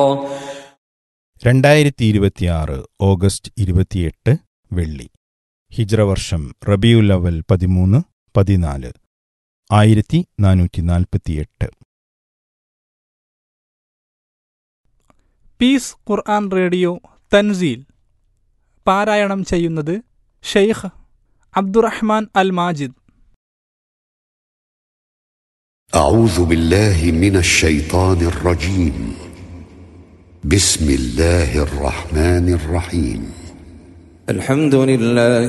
രണ്ടായിരത്തി ഇരുപത്തിയാറ് ഓഗസ്റ്റ് ഇരുപത്തിയെട്ട് വെള്ളി ഹിജ്ര വർഷം റബിയുൽ അവൽ പതിമൂന്ന് പതിനാല് ആയിരത്തി നാനൂറ്റി നാൽപ്പത്തിയെട്ട് പീസ് ഖുർആൻ റേഡിയോ തൻസീൽ പാരായണം ചെയ്യുന്നത് ഷെയ്ഖ് അബ്ദുറഹ്മാൻ അൽ മാജിദ് أعوذ بالله من الشيطان الرجيم بسم الله الرحمن الرحيم الحمد لله